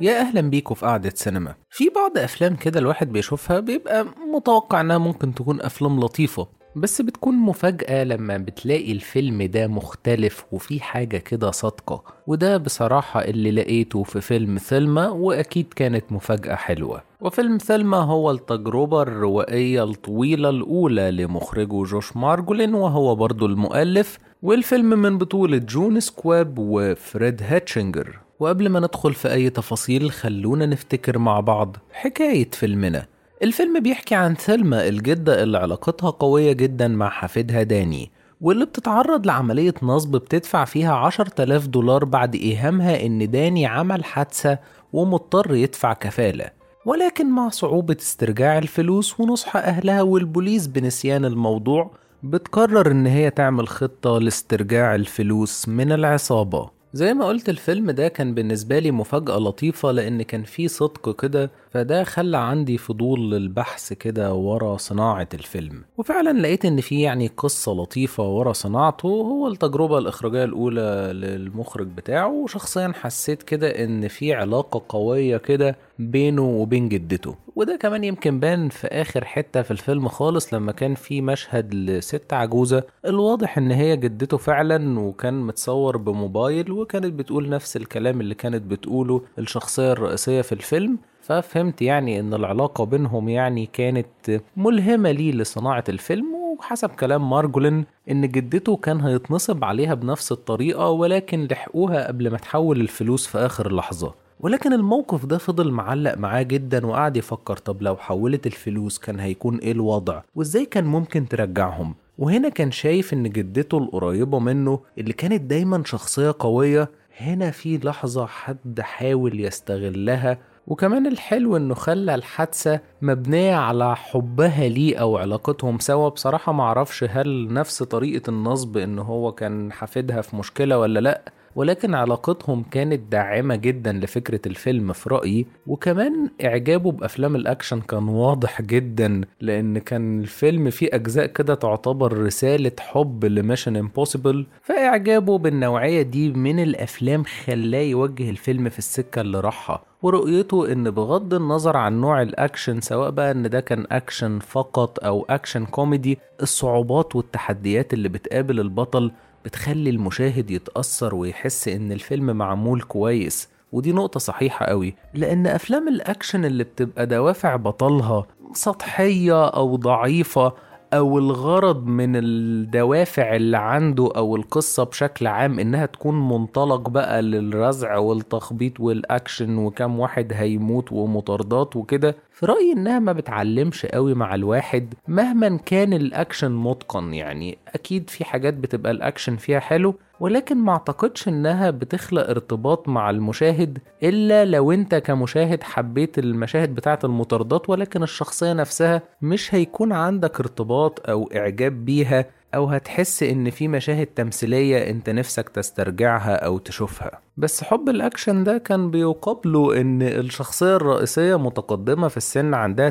يا أهلا بيكم في قعدة سينما في بعض أفلام كده الواحد بيشوفها بيبقى متوقع إنها ممكن تكون أفلام لطيفة بس بتكون مفاجأة لما بتلاقي الفيلم ده مختلف وفي حاجة كده صادقة وده بصراحة اللي لقيته في فيلم ثلمى وأكيد كانت مفاجأة حلوة وفيلم ثلمى هو التجربة الروائية الطويلة الأولى لمخرجه جوش مارجولين وهو برضو المؤلف والفيلم من بطولة جون سكواب وفريد هاتشنجر وقبل ما ندخل في أي تفاصيل خلونا نفتكر مع بعض حكاية فيلمنا الفيلم بيحكي عن ثلمى الجدة اللي علاقتها قوية جدا مع حفيدها داني واللي بتتعرض لعملية نصب بتدفع فيها عشر تلاف دولار بعد إيهامها إن داني عمل حادثة ومضطر يدفع كفالة ولكن مع صعوبة استرجاع الفلوس ونصح أهلها والبوليس بنسيان الموضوع بتقرر إن هي تعمل خطة لاسترجاع الفلوس من العصابة زي ما قلت الفيلم ده كان بالنسبة لي مفاجأة لطيفة لأن كان فيه صدق كده فده خلى عندي فضول للبحث كده ورا صناعة الفيلم وفعلا لقيت إن في يعني قصة لطيفة ورا صناعته هو التجربة الإخراجية الأولى للمخرج بتاعه وشخصيا حسيت كده إن في علاقة قوية كده بينه وبين جدته وده كمان يمكن بان في آخر حتة في الفيلم خالص لما كان في مشهد لست عجوزة الواضح إن هي جدته فعلا وكان متصور بموبايل وكانت بتقول نفس الكلام اللي كانت بتقوله الشخصية الرئيسية في الفيلم ففهمت يعني ان العلاقة بينهم يعني كانت ملهمة لي لصناعة الفيلم وحسب كلام مارجولين ان جدته كان هيتنصب عليها بنفس الطريقة ولكن لحقوها قبل ما تحول الفلوس في اخر لحظة ولكن الموقف ده فضل معلق معاه جدا وقعد يفكر طب لو حولت الفلوس كان هيكون ايه الوضع وازاي كان ممكن ترجعهم وهنا كان شايف ان جدته القريبة منه اللي كانت دايما شخصية قوية هنا في لحظة حد حاول يستغلها وكمان الحلو انه خلى الحادثة مبنية على حبها ليه او علاقتهم سوا بصراحة معرفش هل نفس طريقة النصب ان هو كان حافدها في مشكلة ولا لأ ولكن علاقتهم كانت داعمة جدا لفكرة الفيلم في رأيي وكمان إعجابه بأفلام الأكشن كان واضح جدا لأن كان الفيلم فيه أجزاء كده تعتبر رسالة حب لميشن امبوسيبل فإعجابه بالنوعية دي من الأفلام خلاه يوجه الفيلم في السكة اللي راحها ورؤيته ان بغض النظر عن نوع الاكشن سواء بقى ان ده كان اكشن فقط او اكشن كوميدي الصعوبات والتحديات اللي بتقابل البطل بتخلي المشاهد يتأثر ويحس إن الفيلم معمول كويس ودي نقطة صحيحة قوي لأن أفلام الأكشن اللي بتبقى دوافع بطلها سطحية أو ضعيفة أو الغرض من الدوافع اللي عنده أو القصة بشكل عام إنها تكون منطلق بقى للرزع والتخبيط والأكشن وكم واحد هيموت ومطاردات وكده في رأيي إنها ما بتعلمش قوي مع الواحد مهما كان الأكشن متقن يعني أكيد في حاجات بتبقى الأكشن فيها حلو ولكن ما اعتقدش انها بتخلق ارتباط مع المشاهد الا لو انت كمشاهد حبيت المشاهد بتاعه المطاردات ولكن الشخصيه نفسها مش هيكون عندك ارتباط او اعجاب بيها او هتحس ان في مشاهد تمثيليه انت نفسك تسترجعها او تشوفها بس حب الاكشن ده كان بيقابله ان الشخصيه الرئيسيه متقدمه في السن عندها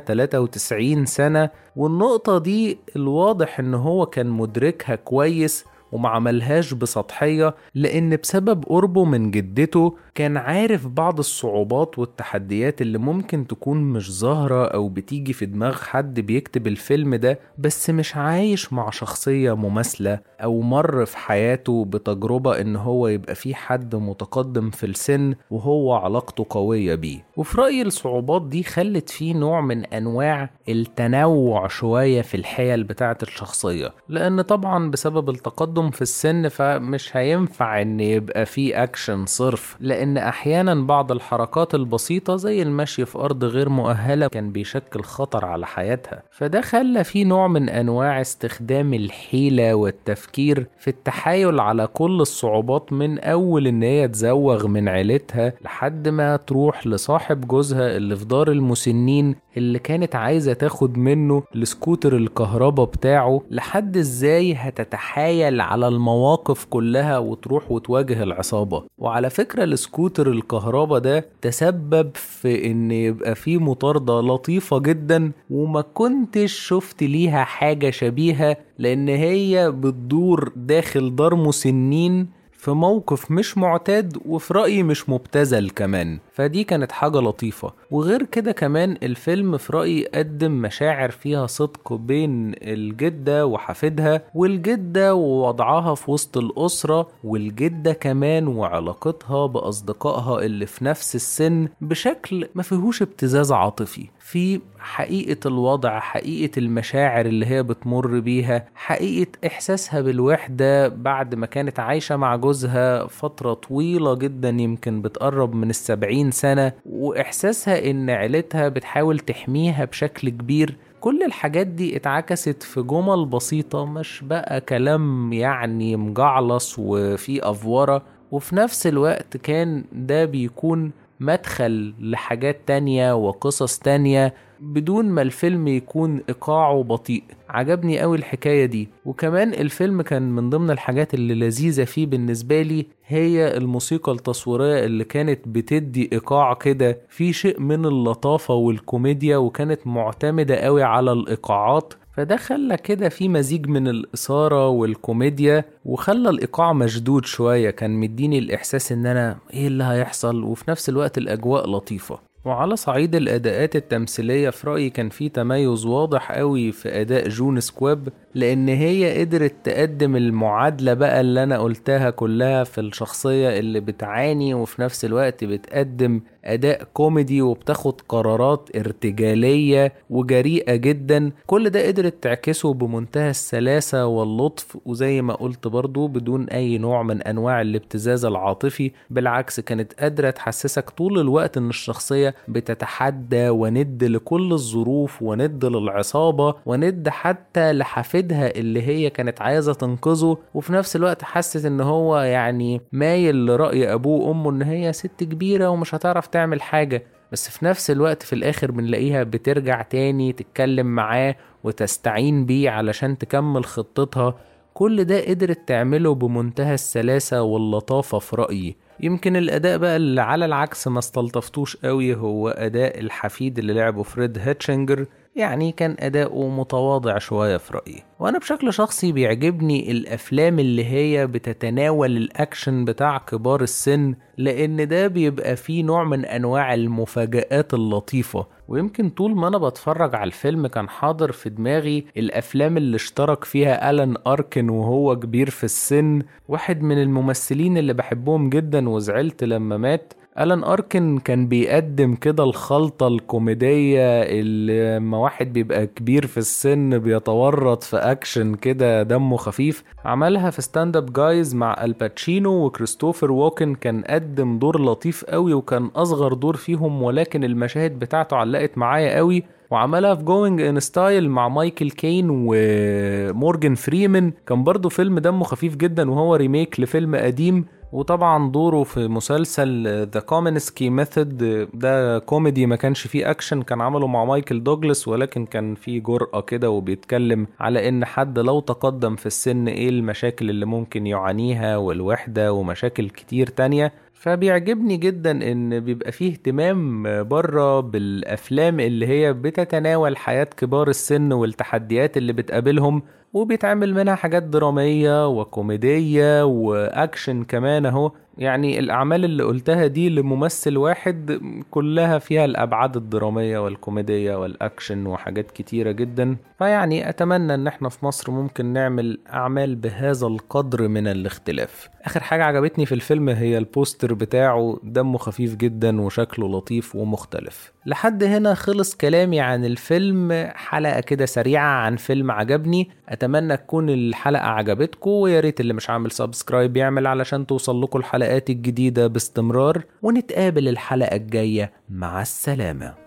93 سنه والنقطه دي الواضح ان هو كان مدركها كويس وما عملهاش بسطحية لأن بسبب قربه من جدته كان عارف بعض الصعوبات والتحديات اللي ممكن تكون مش ظاهرة أو بتيجي في دماغ حد بيكتب الفيلم ده بس مش عايش مع شخصية مماثلة أو مر في حياته بتجربة إن هو يبقى في حد متقدم في السن وهو علاقته قوية بيه وفي رأيي الصعوبات دي خلت فيه نوع من أنواع التنوع شوية في الحيل بتاعة الشخصية لأن طبعا بسبب التقدم في السن فمش هينفع إن يبقى فيه أكشن صرف لأن أحيانا بعض الحركات البسيطة زي المشي في أرض غير مؤهلة كان بيشكل خطر على حياتها فده خلى فيه نوع من أنواع استخدام الحيلة والتفكير في التحايل على كل الصعوبات من أول إن هي تزوغ من عيلتها لحد ما تروح لصاحب جوزها اللي في دار المسنين اللي كانت عايزة تاخد منه السكوتر الكهربا بتاعه لحد ازاي هتتحايل على المواقف كلها وتروح وتواجه العصابة وعلى فكرة السكوتر الكهربا ده تسبب في ان يبقى فيه مطاردة لطيفة جدا وما كنتش شفت ليها حاجة شبيهة لان هي بتدور داخل دار مسنين في موقف مش معتاد وفي رأيي مش مبتذل كمان فدي كانت حاجة لطيفة وغير كده كمان الفيلم في رأيي قدم مشاعر فيها صدق بين الجدة وحفيدها والجدة ووضعها في وسط الأسرة والجدة كمان وعلاقتها بأصدقائها اللي في نفس السن بشكل ما فيهوش ابتزاز عاطفي في حقيقة الوضع حقيقة المشاعر اللي هي بتمر بيها حقيقة إحساسها بالوحدة بعد ما كانت عايشة مع جوزها فترة طويلة جدا يمكن بتقرب من السبعين سنة وإحساسها إن عيلتها بتحاول تحميها بشكل كبير كل الحاجات دي اتعكست في جمل بسيطة مش بقى كلام يعني مجعلص وفي أفورة وفي نفس الوقت كان ده بيكون مدخل لحاجات تانية وقصص تانية بدون ما الفيلم يكون إيقاعه بطيء عجبني قوي الحكاية دي وكمان الفيلم كان من ضمن الحاجات اللي لذيذة فيه بالنسبة لي هي الموسيقى التصويرية اللي كانت بتدي إيقاع كده في شيء من اللطافة والكوميديا وكانت معتمدة قوي على الإيقاعات فده خلى كده في مزيج من الإثارة والكوميديا وخلى الإيقاع مشدود شوية كان مديني الإحساس إن أنا إيه اللي هيحصل وفي نفس الوقت الأجواء لطيفة وعلى صعيد الأداءات التمثيلية في رأيي كان في تميز واضح قوي في أداء جون سكواب لأن هي قدرت تقدم المعادلة بقى اللي أنا قلتها كلها في الشخصية اللي بتعاني وفي نفس الوقت بتقدم أداء كوميدي وبتاخد قرارات ارتجالية وجريئة جدا كل ده قدرت تعكسه بمنتهى السلاسة واللطف وزي ما قلت برضو بدون أي نوع من أنواع الابتزاز العاطفي بالعكس كانت قادرة تحسسك طول الوقت إن الشخصية بتتحدى وند لكل الظروف وند للعصابة وند حتى لحفيدها اللي هي كانت عايزة تنقذه وفي نفس الوقت حست إن هو يعني مايل لرأي أبوه وأمه إن هي ست كبيرة ومش هتعرف تعمل حاجة بس في نفس الوقت في الآخر بنلاقيها بترجع تاني تتكلم معاه وتستعين بيه علشان تكمل خطتها كل ده قدرت تعمله بمنتهى السلاسة واللطافة في رأيي يمكن الأداء بقى اللي على العكس ما استلطفتوش قوي هو أداء الحفيد اللي لعبه فريد هيتشنجر يعني كان أداؤه متواضع شوية في رأيي وأنا بشكل شخصي بيعجبني الأفلام اللي هي بتتناول الأكشن بتاع كبار السن لأن ده بيبقى فيه نوع من أنواع المفاجآت اللطيفة ويمكن طول ما أنا بتفرج على الفيلم كان حاضر في دماغي الأفلام اللي اشترك فيها ألان أركن وهو كبير في السن واحد من الممثلين اللي بحبهم جدا وزعلت لما مات ألان أركن كان بيقدم كده الخلطة الكوميدية اللي لما واحد بيبقى كبير في السن بيتورط في أكشن كده دمه خفيف عملها في ستاند اب جايز مع الباتشينو وكريستوفر ووكن كان قدم دور لطيف قوي وكان أصغر دور فيهم ولكن المشاهد بتاعته علقت معايا قوي وعملها في جوينج ان ستايل مع مايكل كين ومورجان فريمان كان برضو فيلم دمه خفيف جدا وهو ريميك لفيلم قديم وطبعا دوره في مسلسل ذا كومنسكي ميثود ده كوميدي ما كانش فيه اكشن كان عمله مع مايكل دوجلاس ولكن كان فيه جرأة كده وبيتكلم على ان حد لو تقدم في السن ايه المشاكل اللي ممكن يعانيها والوحدة ومشاكل كتير تانية فبيعجبني جدا ان بيبقى فيه اهتمام بره بالافلام اللي هي بتتناول حياة كبار السن والتحديات اللي بتقابلهم وبيتعمل منها حاجات درامية وكوميدية وأكشن كمان أهو يعني الأعمال اللي قلتها دي لممثل واحد كلها فيها الأبعاد الدرامية والكوميدية والأكشن وحاجات كتيرة جدا فيعني أتمنى إن احنا في مصر ممكن نعمل أعمال بهذا القدر من الاختلاف آخر حاجة عجبتني في الفيلم هي البوستر بتاعه دمه خفيف جدا وشكله لطيف ومختلف لحد هنا خلص كلامي عن الفيلم حلقة كده سريعة عن فيلم عجبني أتمنى تكون الحلقة عجبتكم ويا ريت اللي مش عامل سبسكرايب يعمل علشان توصل لكم الحلقات الجديدة باستمرار ونتقابل الحلقة الجاية مع السلامة